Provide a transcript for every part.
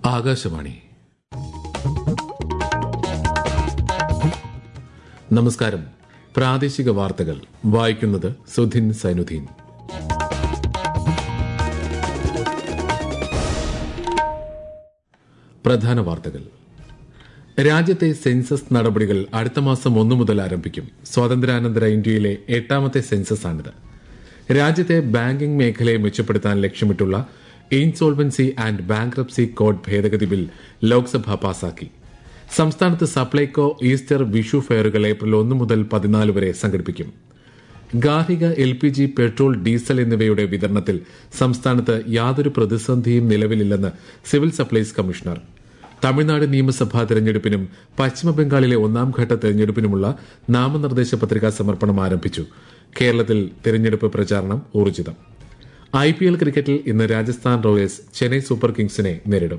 ആകാശവാണി നമസ്കാരം പ്രാദേശിക വാർത്തകൾ വായിക്കുന്നത് സുധിൻ സൈനുദ്ദീൻ പ്രധാന വാർത്തകൾ രാജ്യത്തെ സെൻസസ് നടപടികൾ അടുത്ത മാസം ഒന്നു മുതൽ ആരംഭിക്കും സ്വാതന്ത്ര്യാനന്തര ഇന്ത്യയിലെ എട്ടാമത്തെ സെൻസസ് ആണിത് രാജ്യത്തെ ബാങ്കിംഗ് മേഖലയെ മെച്ചപ്പെടുത്താൻ ലക്ഷ്യമിട്ടുള്ള ഇൻസോൾവൻസി ആൻഡ് ബാങ്ക്രപ്സി കോഡ് ഭേദഗതി ബിൽ ലോക്സഭ പാസാക്കി സംസ്ഥാനത്ത് സപ്ലൈകോ ഈസ്റ്റർ വിഷു ഫെയറുകൾ ഏപ്രിൽ ഒന്ന് മുതൽ പതിനാല് വരെ സംഘടിപ്പിക്കും ഗാർഹിക L P G petrol diesel എന്നിവയുടെ വിതരണത്തിൽ സംസ്ഥാനത്ത് യാതൊരു പ്രതിസന്ധിയും നിലവിലില്ലെന്ന് സിവിൽ സപ്ലൈസ് കമ്മീഷണർ തമിഴ്നാട് നിയമസഭാ തെരഞ്ഞെടുപ്പിനും പശ്ചിമബംഗാളിലെ ഒന്നാം ഘട്ട തെരഞ്ഞെടുപ്പിനുമുള്ള നാമനിർദ്ദേശ പത്രികാ സമർപ്പണം ആരംഭിച്ചു കേരളത്തിൽ തെരഞ്ഞെടുപ്പ് പ്രചാരണം ഊർജിതം ഐ പി എൽ ക്രിക്കറ്റിൽ ഇന്ന് രാജസ്ഥാൻ റോയൽസ് ചെന്നൈ സൂപ്പർ കിങ്സിനെ നേരിടും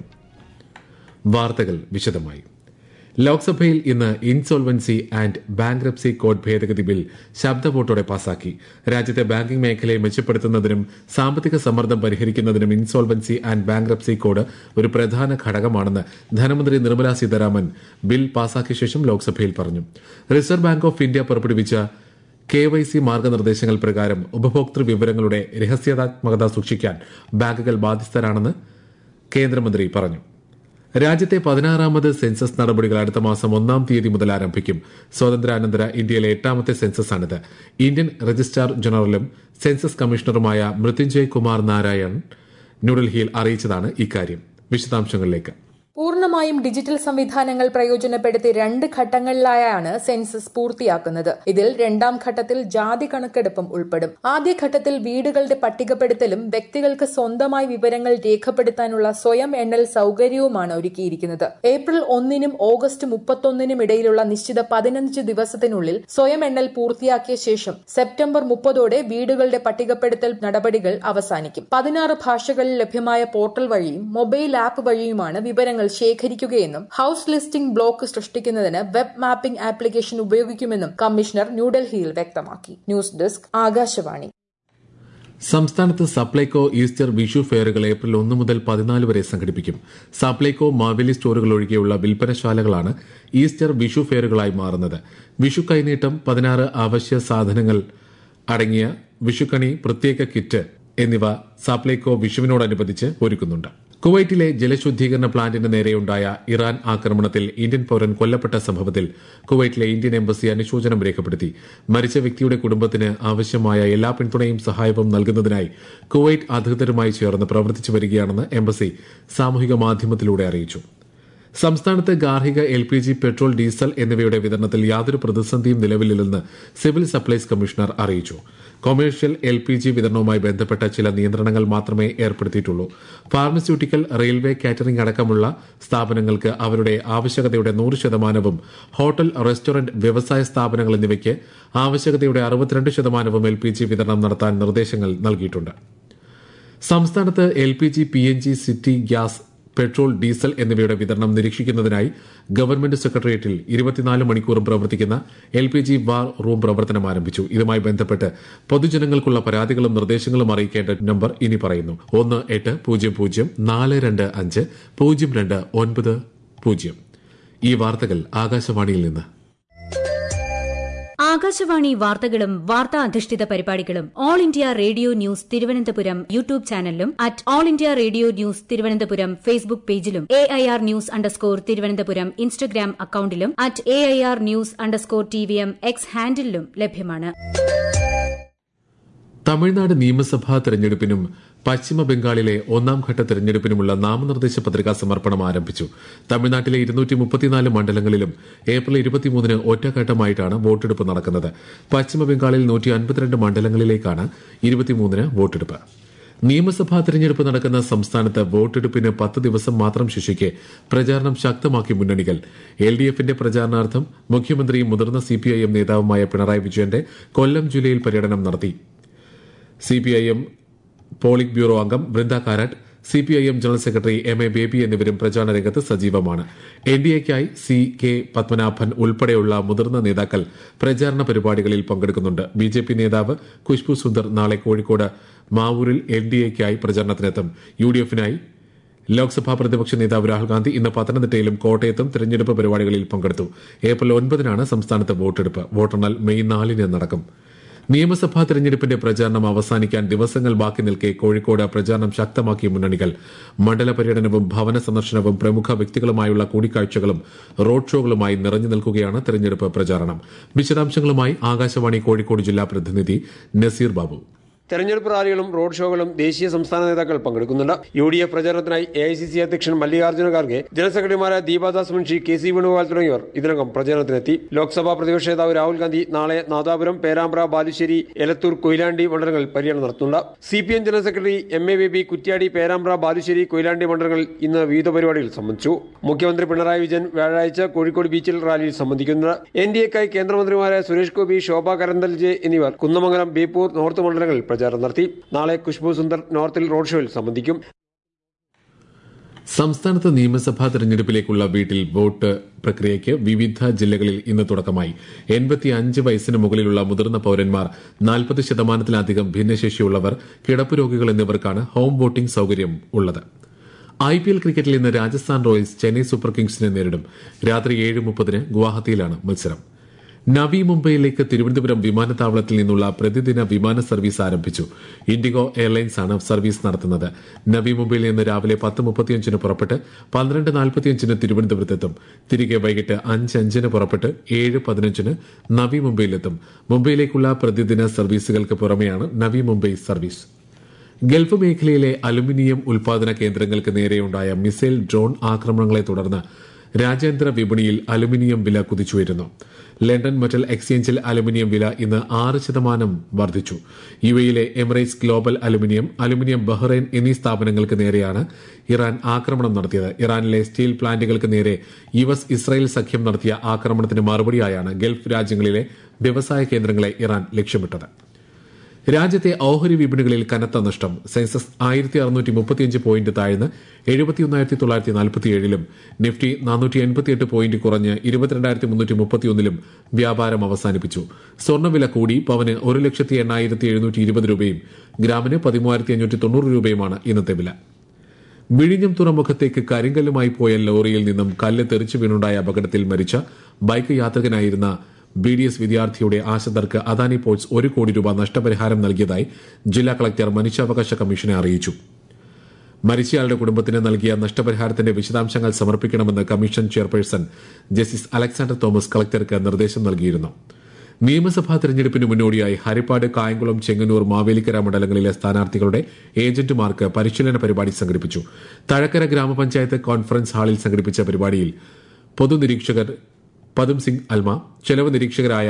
വാർത്തകൾ വിശദമായി ലോക്സഭയിൽ ഇന്ന് ഇൻസോൾവൻസി ആൻഡ് ബാങ്ക്രപ്സി കോഡ് ഭേദഗതി ബിൽ ശബ്ദ വോട്ടോടെ പാസാക്കി രാജ്യത്തെ ബാങ്കിംഗ് മേഖലയെ മെച്ചപ്പെടുത്തുന്നതിനും സാമ്പത്തിക സമ്മർദ്ദം പരിഹരിക്കുന്നതിനും ഇൻസോൾവൻസി ആൻഡ് ബാങ്ക്രപ്സി കോഡ് ഒരു പ്രധാന ഘടകമാണെന്ന് ധനമന്ത്രി നിർമ്മല സീതാരാമൻ ബിൽ പാസാക്കിയ ശേഷം ലോക്സഭയിൽ പറഞ്ഞു റിസർവ് ബാങ്ക് ഓഫ് ഇന്ത്യ പുറപ്പെടുവിച്ച കെ വൈ സി മാർഗനിർദ്ദേശങ്ങൾ പ്രകാരം ഉപഭോക്തൃ വിവരങ്ങളുടെ രഹസ്യാത്മകത സൂക്ഷിക്കാൻ ബാങ്കുകൾ ബാധ്യസ്ഥരാണെന്ന് കേന്ദ്രമന്ത്രി പറഞ്ഞു രാജ്യത്തെ പതിനാറാമത് സെൻസസ് നടപടികൾ അടുത്ത മാസം ഒന്നാം തീയതി മുതൽ ആരംഭിക്കും സ്വാതന്ത്ര്യാനന്തര ഇന്ത്യയിലെ എട്ടാമത്തെ സെൻസസാണിത് ഇന്ത്യൻ രജിസ്ട്രാർ ജനറലും സെൻസസ് കമ്മീഷണറുമായ മൃത്യുഞ്ജയ് കുമാർ നാരായൺ ന്യൂഡൽഹിയിൽ അറിയിച്ചതാണ് ഇക്കാര്യം വിശദാംശങ്ങളിലേക്ക് പൂർണ്ണമായും ഡിജിറ്റൽ സംവിധാനങ്ങൾ പ്രയോജനപ്പെടുത്തി രണ്ട് ഘട്ടങ്ങളിലായാണ് സെൻസസ് പൂർത്തിയാക്കുന്നത് ഇതിൽ രണ്ടാം ഘട്ടത്തിൽ ജാതി കണക്കെടുപ്പും ഉൾപ്പെടും ആദ്യഘട്ടത്തിൽ വീടുകളുടെ പട്ടികപ്പെടുത്തലും വ്യക്തികൾക്ക് സ്വന്തമായി വിവരങ്ങൾ രേഖപ്പെടുത്താനുള്ള സ്വയം എണ്ണൽ സൌകര്യവുമാണ് ഒരുക്കിയിരിക്കുന്നത് ഏപ്രിൽ ഒന്നിനും ഓഗസ്റ്റ് മുപ്പത്തൊന്നിനും ഇടയിലുള്ള നിശ്ചിത പതിനഞ്ച് ദിവസത്തിനുള്ളിൽ സ്വയം എണ്ണൽ പൂർത്തിയാക്കിയ ശേഷം സെപ്റ്റംബർ മുപ്പതോടെ വീടുകളുടെ പട്ടികപ്പെടുത്തൽ നടപടികൾ അവസാനിക്കും പതിനാറ് ഭാഷകളിൽ ലഭ്യമായ പോർട്ടൽ വഴിയും മൊബൈൽ ആപ്പ് വഴിയുമാണ് വിവരങ്ങൾ ശേഖരിക്കുകയെന്നും ഹൌസ് ലിസ്റ്റിംഗ് ബ്ലോക്ക് സൃഷ്ടിക്കുന്നതിന് വെബ് മാപ്പിംഗ് ആപ്ലിക്കേഷൻ ഉപയോഗിക്കുമെന്നും കമ്മീഷണർ ന്യൂഡൽഹിയിൽ വ്യക്തമാക്കി ന്യൂസ് ഡെസ്ക് ആകാശവാണി സംസ്ഥാനത്ത് സപ്ലൈകോ ഈസ്റ്റർ വിഷു ഫെയറുകൾ ഏപ്രിൽ ഒന്ന് മുതൽ പതിനാല് വരെ സംഘടിപ്പിക്കും സപ്ലൈകോ മാവേലി സ്റ്റോറുകൾ ഒഴികെയുള്ള വിൽപ്പനശാലകളാണ് ഈസ്റ്റർ വിഷു ഫെയറുകളായി മാറുന്നത് വിഷു കൈനീട്ടം പതിനാറ് അവശ്യ സാധനങ്ങൾ അടങ്ങിയ വിഷുക്കണി പ്രത്യേക കിറ്റ് എന്നിവ സപ്ലൈകോ വിഷുവിനോടനുബന്ധിച്ച് ഒരുക്കുന്നുണ്ട് കുവൈറ്റിലെ ജലശുദ്ധീകരണ പ്ലാന്റിന് നേരെയുണ്ടായ ഇറാൻ ആക്രമണത്തിൽ ഇന്ത്യൻ പൌരൻ കൊല്ലപ്പെട്ട സംഭവത്തിൽ കുവൈറ്റിലെ ഇന്ത്യൻ എംബസി അനുശോചനം രേഖപ്പെടുത്തി മരിച്ച വ്യക്തിയുടെ കുടുംബത്തിന് ആവശ്യമായ എല്ലാ പിന്തുണയും സഹായവും നൽകുന്നതിനായി കുവൈറ്റ് അധികൃതരുമായി ചേർന്ന് പ്രവർത്തിച്ചു വരികയാണെന്ന് എംബസി സാമൂഹിക മാധ്യമത്തിലൂടെ അറിയിച്ചു സംസ്ഥാനത്ത് ഗാർഹിക L P G petrol diesel എന്നിവയുടെ വിതരണത്തിൽ യാതൊരു പ്രതിസന്ധിയും നിലവിലില്ലെന്ന് സിവിൽ സപ്ലൈസ് കമ്മീഷണർ അറിയിച്ചു കൊമേഴ്ഷ്യൽ എൽ പി ജി വിതരണവുമായി ബന്ധപ്പെട്ട ചില നിയന്ത്രണങ്ങൾ മാത്രമേ ഏർപ്പെടുത്തിയിട്ടുള്ളൂ ഫാർമസ്യൂട്ടിക്കൽ റെയിൽവേ കാറ്ററിംഗ് അടക്കമുള്ള സ്ഥാപനങ്ങൾക്ക് അവരുടെ ആവശ്യകതയുടെ നൂറ് ശതമാനവും ഹോട്ടൽ റെസ്റ്റോറന്റ് വ്യവസായ സ്ഥാപനങ്ങൾ എന്നിവയ്ക്ക് ആവശ്യകതയുടെ അറുപത്തിരണ്ട് ശതമാനവും എൽ പി ജി വിതരണം നടത്താൻ നിർദ്ദേശങ്ങൾ നൽകിയിട്ടുണ്ട് സംസ്ഥാനത്ത് L P G P N G city gas petrol diesel എന്നിവയുടെ വിതരണം നിരീക്ഷിക്കുന്നതിനായി ഗവൺമെന്റ് സെക്രട്ടേറിയറ്റിൽ ഇരുപത്തിനാല് മണിക്കൂറും പ്രവർത്തിക്കുന്ന L P G war room പ്രവർത്തനം ആരംഭിച്ചു ഇതുമായി ബന്ധപ്പെട്ട് പൊതുജനങ്ങൾക്കുള്ള പരാതികളും നിർദ്ദേശങ്ങളും അറിയിക്കേണ്ട നമ്പർ ഇനി പറയുന്നു ഒന്ന് എട്ട് പൂജ്യം പൂജ്യം നാല് രണ്ട് അഞ്ച് പൂജ്യം രണ്ട് ഒൻപത് പൂജ്യം ഈ വാർത്തകൾ ആകാശവാണിയിൽ നിന്ന് ആകാശവാണി വാർത്തകളും വാർത്താ അധിഷ്ഠിത പരിപാടികളും All India Radio news Thiruvananthapuram YouTube ചാനലിലും at All India Radio news Thiruvananthapuram Facebook പേജിലും A I R news underscore Thiruvananthapuram Instagram അക്കൌണ്ടിലും at A I R news underscore T V M X ഹാൻഡിലും ലഭ്യമാണ് തമിഴ്നാട് നിയമസഭാ തെരഞ്ഞെടുപ്പിനും പശ്ചിമ ബംഗാളിലെ ഒന്നാം ഘട്ട തെരഞ്ഞെടുപ്പിനുമുള്ള നാമനിർദ്ദേശ പത്രികാ സമർപ്പണം ആരംഭിച്ചു തമിഴ്നാട്ടിലെ ഇരുന്നൂറ്റി മുപ്പത്തിനാല് മണ്ഡലങ്ങളിലും ഏപ്രിൽ ഇരുപത്തിമൂന്നിന് ഒറ്റഘട്ടമായിട്ടാണ് വോട്ടെടുപ്പ് നടക്കുന്നത് പശ്ചിമ ബംഗാളിൽ നൂറ്റി അൻപത്തിരണ്ട് മണ്ഡലങ്ങളിലേക്കാണ് ഇരുപത്തിമൂന്നിന് വോട്ടെടുപ്പ് നിയമസഭാ തെരഞ്ഞെടുപ്പ് നടക്കുന്ന സംസ്ഥാനത്ത് വോട്ടെടുപ്പിന് പത്ത് ദിവസം മാത്രം ശേഷിക്കെ പ്രചാരണം ശക്തമാക്കി മുന്നണികൾ എൽ ഡി എഫിന്റെ പ്രചാരണാർത്ഥം മുഖ്യമന്ത്രിയും മുതിർന്ന സിപിഐഎം നേതാവുമായ പിണറായി വിജയന്റെ കൊല്ലം ജില്ലയിൽ പര്യടനം നടത്തി സിപിഐഎം പോളിറ്റ് ബ്യൂറോ അംഗം Brinda Karat CPIM general secretary M A Baby എന്നിവരും പ്രചാരണ രംഗത്ത് സജീവമാണ് എൻ ഡി എക്കായി സി കെ പത്മനാഭൻ ഉൾപ്പെടെയുള്ള മുതിർന്ന നേതാക്കൾ പ്രചാരണ പരിപാടികളിൽ പങ്കെടുക്കുന്നുണ്ട് ബി ജെ പി നേതാവ് ഖുഷ്ബു സുന്ദർ നാളെ കോഴിക്കോട് മാവൂരിൽ എൻ ഡി എക്കായി പ്രചാരണത്തിനെത്തും യു ഡി എഫിനായി ലോക്സഭാ പ്രതിപക്ഷ നേതാവ് രാഹുൽ ഗാന്ധി ഇന്ന് പത്തനംതിട്ടയിലും കോട്ടയത്തും തെരഞ്ഞെടുപ്പ് പരിപാടികളിൽ പങ്കെടുത്തു ഏപ്രിൽ ഒൻപതിനാണ് സംസ്ഥാനത്ത് വോട്ടെടുപ്പ് വോട്ടെണ്ണൽ മെയ് നാലിന് നടക്കും നിയമസഭാ തെരഞ്ഞെടുപ്പിന്റെ പ്രചാരണം അവസാനിക്കാൻ ദിവസങ്ങൾ ബാക്കി നിൽക്കെ കോഴിക്കോട് പ്രചാരണം ശക്തമാക്കിയ മുന്നണികൾ മണ്ഡല പര്യടനവും ഭവന സന്ദർശനവും പ്രമുഖ വ്യക്തികളുമായുള്ള കൂടിക്കാഴ്ചകളും റോഡ് ഷോകളുമായി നിറഞ്ഞു നിൽക്കുകയാണ് തെരഞ്ഞെടുപ്പ് പ്രചാരണം വിശദാംശങ്ങളുമായി ആകാശവാണി കോഴിക്കോട് ജില്ലാ പ്രതിനിധി നസീർ ബാബു തെരഞ്ഞെടുപ്പ് റാലികളും റോഡ് ഷോകളും ദേശീയ സംസ്ഥാന നേതാക്കൾ പങ്കെടുക്കുന്നുണ്ട് യു ഡി എഫ് പ്രചാരണത്തിനായി എ ഐ സി സി അധ്യക്ഷൻ മല്ലികാർജ്ജുന ഖാർഗെ ജനറൽ സെക്രട്ടറിമാരായ ദീപാദാസ് മുൻഷി കെ സി വേണുഗോപാൽ തുടങ്ങിയവർ ഇതിനകം പ്രചാരണത്തിനെത്തി ലോക്സഭാ പ്രതിപക്ഷ നേതാവ് രാഹുൽ ഗാന്ധി നാളെ നാദാപുരം പേരാമ്പ്ര ബാലുശ്ശേരി എലത്തൂർ കൊയിലാണ്ടി മണ്ഡലങ്ങളിൽ പര്യടനം നടത്തുന്നുണ്ട് C P M general secretary M A Baby Kuttiady Perambra Balussery Koyilandy മണ്ഡലങ്ങളിൽ ഇന്ന് വിവിധ പരിപാടികൾ സംബന്ധിച്ചു മുഖ്യമന്ത്രി പിണറായി വിജയൻ വ്യാഴാഴ്ച കോഴിക്കോട് ബീച്ചിൽ റാലിയിൽ സംബന്ധിക്കുന്നുണ്ട് എൻ ഡി എക്കായി കേന്ദ്രമന്ത്രിമാരായ സുരേഷ് ഗോപി ശോഭ കരന്തൽജെ എന്നിവർ കുന്നമംഗലം ബേപ്പൂർ നോർത്ത് മണ്ഡലങ്ങളിൽ പ്രചാരണം നടത്തി നാളെ ഖുഷ്ബു സുന്ദർ നോർത്തിൽ റോഡ് ഷോയിൽ സംബന്ധിക്കും സംസ്ഥാനത്ത് നിയമസഭാ തെരഞ്ഞെടുപ്പിലേക്കുള്ള വീട്ടിൽ വോട്ട് പ്രക്രിയയ്ക്ക് വിവിധ ജില്ലകളിൽ ഇന്ന് തുടക്കമായി എൺപത്തിയഞ്ച് വയസ്സിന് മുകളിലുള്ള മുതിർന്ന പൌരന്മാർ നാൽപ്പത് ശതമാനത്തിലധികം ഭിന്നശേഷിയുള്ളവർ കിടപ്പ് രോഗികൾ എന്നിവർക്കാണ് ഹോം വോട്ടിംഗ് സൌകര്യം ഉള്ളത് ഐ പി എൽ ക്രിക്കറ്റിൽ ഇന്ന് രാജസ്ഥാൻ റോയൽസ് ചെന്നൈ സൂപ്പർ കിങ്സിനെ നേരിടും രാത്രി ഏഴ് മുപ്പതിന് ഗുവാഹത്തിയിലാണ് മത്സരം നവി മുംബൈയിലേക്ക് തിരുവനന്തപുരം വിമാനത്താവളത്തിൽ നിന്നുള്ള പ്രതിദിന വിമാന സർവീസ് ആരംഭിച്ചു ഇൻഡിഗോ എയർലൈൻസ് ആണ് സർവീസ് നടത്തുന്നത് നവി മുംബൈയിൽ നിന്ന് രാവിലെ പത്ത് മുപ്പത്തിയഞ്ചിന് പുറപ്പെട്ട് പന്ത്രണ്ട് നാൽപ്പത്തിയഞ്ചിന് തിരുവനന്തപുരത്തെത്തും തിരികെ വൈകിട്ട് അഞ്ച് അഞ്ചിന് പുറപ്പെട്ട് ഏഴ് പതിനഞ്ചിന് നവി മുംബൈയിലെത്തും മുംബൈയിലേക്കുള്ള പ്രതിദിന സർവീസുകൾക്ക് പുറമെയാണ് നവി മുംബൈ സർവീസ് ഗൾഫ് മേഖലയിലെ അലുമിനിയം ഉൽപാദന കേന്ദ്രങ്ങൾക്ക് നേരെയുണ്ടായ മിസൈൽ ഡ്രോൺ ആക്രമണങ്ങളെ തുടർന്ന് രാജ്യാന്തര വിപണിയിൽ അലുമിനിയം വില കുതിച്ചുയരുന്നു ലണ്ടൻ മെറ്റൽ എക്സ്ചേഞ്ചിൽ അലുമിനിയം വില ഇന്ന് ആറ് ശതമാനം വർദ്ധിച്ചു യു എയിലെ Emirates Global Aluminium Aluminium Bahrain എന്നീ സ്ഥാപനങ്ങൾക്ക് നേരെയാണ് ഇറാൻ ആക്രമണം നടത്തിയത് ഇറാനിലെ സ്റ്റീൽ പ്ലാന്റുകൾക്ക് നേരെ യു എസ് ഇസ്രായേൽ സഖ്യം നടത്തിയ ആക്രമണത്തിന് മറുപടിയായാണ് ഗൾഫ് രാജ്യങ്ങളിലെ വ്യവസായ കേന്ദ്രങ്ങളെ ഇറാൻ ലക്ഷ്യമിട്ടത് രാജ്യത്തെ ഓഹരി വിപണികളിൽ കനത്ത നഷ്ടം സെൻസസ് ആയിരത്തി അറുന്നൂറ്റി മുപ്പത്തിയഞ്ച് പോയിന്റ് താഴ്ന്ന് എഴുപത്തിയൊന്നായിരത്തി തൊള്ളായിരത്തി നാൽപ്പത്തിയേഴിലും നിഫ്റ്റി നാനൂറ്റി എൺപത്തിയെട്ട് പോയിന്റ് കുറഞ്ഞ് ഇരുപത്തിരണ്ടായിരത്തി മുന്നൂറ്റി മുപ്പത്തിയൊന്നിലും വ്യാപാരം അവസാനിപ്പിച്ചു സ്വർണ്ണവില കൂടി പവന് ഒരു ലക്ഷത്തി എണ്ണായിരത്തി എഴുന്നൂറ്റി ഇരുപത് രൂപയും ഗ്രാമിന് പതിമൂവായിരത്തി അഞ്ഞൂറ്റി തൊണ്ണൂറ് രൂപയുമാണ് ഇന്നത്തെ വില വിഴിഞ്ഞം തുറമുഖത്തേക്ക് കരിങ്കല്ലുമായി പോയ ലോറിയിൽ നിന്നും കല്ല് തെറിച്ചു വീണുണ്ടായ അപകടത്തിൽ മരിച്ച ബൈക്ക് യാത്രികനായിരുന്ന ബി ഡി എസ് വിദ്യാർത്ഥിയുടെ ആശ്രിതർക്ക് അദാനി പോർട്സ് ഒരു കോടി രൂപ നഷ്ടപരിഹാരം നൽകിയതായി ജില്ലാ കളക്ടർ മനുഷ്യാവകാശ കമ്മീഷനെ അറിയിച്ചു മരിച്ചയാളുടെ കുടുംബത്തിന് നൽകിയ നഷ്ടപരിഹാരത്തിന്റെ വിശദാംശങ്ങൾ സമർപ്പിക്കണമെന്ന് commission chairperson justice Alexander Thomas കളക്ടർക്ക് നിർദ്ദേശം നൽകിയിരുന്നു നിയമസഭാ തെരഞ്ഞെടുപ്പിന് മുന്നോടിയായി ഹരിപ്പാട് കായംകുളം ചെങ്ങന്നൂർ മാവേലിക്കര മണ്ഡലങ്ങളിലെ സ്ഥാനാർത്ഥികളുടെ ഏജന്റുമാർക്ക് പരിശീലന പരിപാടി സംഘടിപ്പിച്ചു തഴക്കര ഗ്രാമപഞ്ചായത്ത് കോൺഫറൻസ് ഹാളിൽ സംഘടിപ്പിച്ച പരിപാടിയിൽ പൊതുനിരീക്ഷകർ പദം സിംഗ് അൽമ ചെലവ് നിരീക്ഷകരായ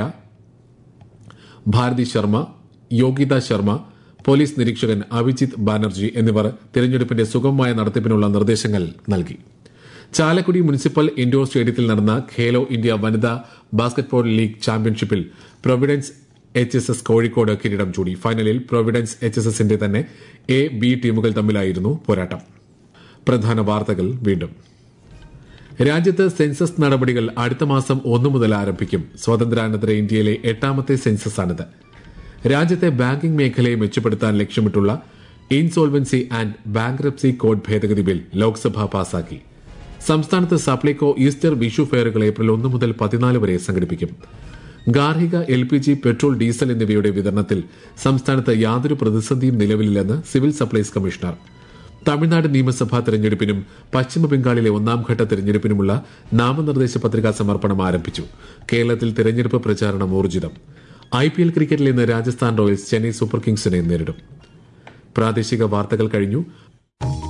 ഭാരതി ശർമ്മ യോഗിത ശർമ്മ പോലീസ് നിരീക്ഷകൻ അഭിജിത് ബാനർജി എന്നിവർ തിരഞ്ഞെടുപ്പിന്റെ സുഗമമായ നടത്തിപ്പിനുള്ള നിർദ്ദേശങ്ങൾ നൽകി ചാലക്കുടി മുനിസിപ്പൽ ഇൻഡോർ സ്റ്റേഡിയത്തിൽ നടന്ന ഖേലോ ഇന്ത്യ വനിതാ ബാസ്കറ്റ്ബോൾ ലീഗ് ചാമ്പ്യൻഷിപ്പിൽ Providence H S S Kozhikode കിരീടം ചൂടി ഫൈനലിൽ പ്രൊവിഡൻസ് എച്ച് എസ് എസിന്റെ തന്നെ എ ബി ടീമുകൾ തമ്മിലായിരുന്നു പോരാട്ടം പ്രധാന വാർത്തകൾ വീണ്ടും രാജ്യത്ത് സെൻസസ് നടപടികൾ അടുത്ത മാസം ഒന്നു മുതൽ ആരംഭിക്കും സ്വാതന്ത്ര്യാനന്തര ഇന്ത്യയിലെ എട്ടാമത്തെ സെൻസസാണിത് രാജ്യത്തെ ബാങ്കിംഗ് മേഖലയെ മെച്ചപ്പെടുത്താൻ ലക്ഷ്യമിട്ടുള്ള ഇൻസോൾവൻസി ആൻഡ് ബാങ്ക്രപ്സി കോഡ് ഭേദഗതി ബിൽ ലോക്സഭ പാസാക്കി സംസ്ഥാനത്ത് സപ്ലൈകോ ഈസ്റ്റർ വിഷു ഫെയറുകൾ ഏപ്രിൽ ഒന്ന് മുതൽ പതിനാല് വരെ സംഘടിപ്പിക്കും ഗാർഹിക L P G petrol diesel എന്നിവയുടെ വിതരണത്തിൽ സംസ്ഥാനത്ത് യാതൊരു പ്രതിസന്ധിയും നിലവിലില്ലെന്ന് സിവിൽ സപ്ലൈസ് കമ്മീഷണർ തമിഴ്നാട് നിയമസഭാ തെരഞ്ഞെടുപ്പിനും പശ്ചിമബംഗാളിലെ ഒന്നാംഘട്ട തെരഞ്ഞെടുപ്പിനുമുള്ള നാമനിർദ്ദേശ പത്രികാ സമർപ്പണം ആരംഭിച്ചു കേരളത്തിൽ തെരഞ്ഞെടുപ്പ് പ്രചാരണം ഊർജിതം ഐ പി എൽ ക്രിക്കറ്റിൽ ഇന്ന് രാജസ്ഥാൻ റോയൽസ് ചെന്നൈ സൂപ്പർ കിങ്സിനെ നേരിടും പ്രാദേശിക വാർത്തകൾ കഴിഞ്ഞു